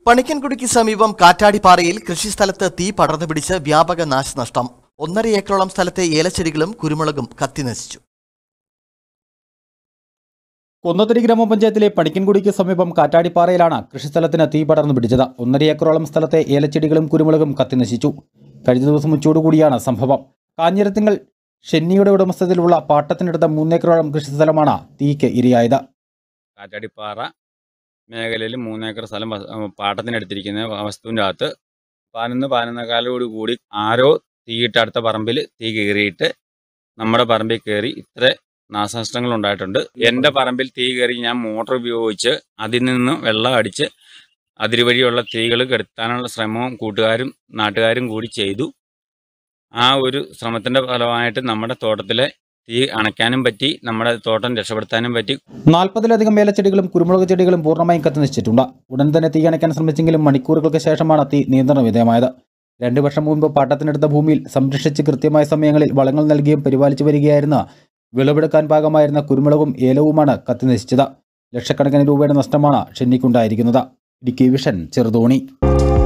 പണിക്കൻകുടിക്ക് സമീപം കാറ്റാടിപ്പാറയിൽ കൃഷിസ്ഥലത്ത് തീ പടർന്നു പിടിച്ച് വ്യാപക നാശനഷ്ടം ഒന്നര ഏക്കറോളം സ്ഥലത്തെ ഏലച്ചെടികളും കുരുമുളകും കത്തിനശിച്ചു കുന്നത്തടി ഗ്രാമപഞ്ചായത്തിലെ പണിക്കൻകുടിക്ക് സമീപം കാറ്റാടിപ്പാറയിലാണ് കൃഷിസ്ഥലത്തിന് തീ പടർന്നു പിടിച്ചത് ഒന്നര ഏക്കറോളം സ്ഥലത്തെ ഏലച്ചെടികളും കുരുമുളകും കത്തിനശിച്ചു കഴിഞ്ഞ ദിവസം ഉച്ചയോടുകൂടിയാണ് സംഭവം കാഞ്ഞിരത്തിങ്കൽ ഷെന്നിയുടെ ഉടമസ്ഥതയിലുള്ള പാട്ടത്തിനടുത്ത മൂന്നേക്കറോളം കൃഷിസ്ഥലമാണ് തീക്ക് ഇരയായത് കാറ്റാടിപ്പാറ മേഖലയിൽ മൂന്നേക്കർ സ്ഥലം വസ്- ഉം, പാട്ടത്തിനെടുത്തിരിക്കുന്ന വസ്തുവിൻ്റെ അകത്ത് പതിനൊന്ന് പതിനൊന്നേക്കാലോട് കൂടി ആരോ തീയിട്ട് അടുത്ത പറമ്പിൽ തീ കയറിയിട്ട് നമ്മുടെ പറമ്പിൽ കയറി ഇത്ര നാശനഷ്ടങ്ങൾ ഉണ്ടായിട്ടുണ്ട് എൻ്റെ പറമ്പിൽ തീ കയറി ഞാൻ മോട്ടോർ ഉപയോഗിച്ച് അതിൽ നിന്ന് വെള്ളം അടിച്ച് അതിരുവഴിയുള്ള തീകൾ കെടുത്താനുള്ള ശ്രമവും കൂട്ടുകാരും നാട്ടുകാരും കൂടി ചെയ്തു ആ ഒരു ശ്രമത്തിൻ്റെ ഫലമായിട്ട് നമ്മുടെ തോട്ടത്തിലെ തീ അണയ്ക്കാനും പറ്റി നമ്മുടെ തോട്ടം രക്ഷപ്പെടുത്താനും പറ്റി നാൽപ്പതിലധികം ഏലച്ചെടികളും കുരുമുളക് ചെടികളും പൂർണ്ണമായും കത്തിനശിച്ചിട്ടുണ്ട് ഉടൻ തന്നെ തീ അണയ്ക്കാൻ ശ്രമിച്ചെങ്കിലും മണിക്കൂറുകൾക്ക് ശേഷമാണ് തീ നിയന്ത്രണ വിധേയമായത് രണ്ടു വർഷം മുൻപ് പാട്ടത്തിനെടുത്ത ഭൂമിയിൽ സംരക്ഷിച്ച് കൃത്യമായ സമയങ്ങളിൽ വളങ്ങൾ നൽകിയും പരിപാലിച്ചു വരികയായിരുന്ന വിളവെടുക്കാൻ പാകമായിരുന്ന കുരുമുളകും ഏലവുമാണ് കത്തിനശിച്ചത് ലക്ഷക്കണക്കിന് രൂപയുടെ നഷ്ടമാണ് ഷെന്നിക്കുണ്ടായിരിക്കുന്നത് ഇടുക്കി വിഷൻ ചെറുതോണി